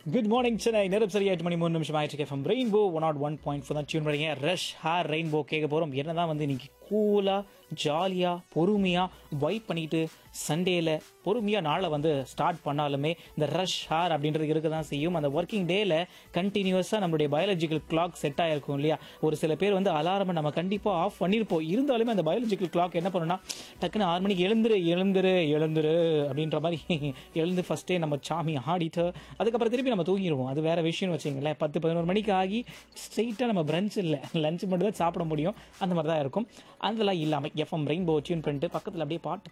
good morning Chennai நேரம் சரியா எட்டு மணி மூணு நிமிஷம் ஆயிடுச்சு FM rainbow one nought one point four தான் டியூன் பண்ணீங்க ரஷ் ஹார் ரெயின்போ கேட்க போகிறோம் என்னதான் வந்து இன்னைக்கு கூலாக ஜாலியாக பொறுமையாக வைப் பண்ணிட்டு சண்டேல பொறுமையாக நாளை வந்து ஸ்டார்ட் பண்ணாலுமே இந்த ரஷ் ஹார் அப்படின்றது இருக்க தான் செய்யும் அந்த ஒர்க்கிங் டேல கண்டினியூஸாக நம்மளுடைய பயாலஜிக்கல் கிளாக் செட் ஆகிருக்கும் இல்லையா ஒரு சில பேர் வந்து அலாரமை நம்ம கண்டிப்பாக ஆஃப் பண்ணியிருப்போம் இருந்தாலுமே அந்த பயாலஜிக்கல் கிளாக் என்ன பண்ணுன்னா டக்குன்னு ஆறு மணிக்கு எழுந்துரு எழுந்துரு எழுந்துரு அப்படின்ற மாதிரி எழுந்து ஃபஸ்ட்டே நம்ம சாமி ஆடிட்டு அதுக்கப்புறம் திருப்பி நம்ம தூங்கிடுவோம் அது வேற விஷயம்னு வச்சுங்களேன் பத்து பதினோரு மணிக்கு ஆகி ஸ்ட்ரெயிட்டாக நம்ம பிரஞ்ச் இல்லை லஞ்ச் மட்டும் தான் சாப்பிட முடியும் அந்த மாதிரி தான் இருக்கும் அதெல்லாம் இல்லாமல் எஃப்எம் ரெயின்போ டியூன் பண்ணிட்டு பக்கத்தில் அப்படியே பாட்டு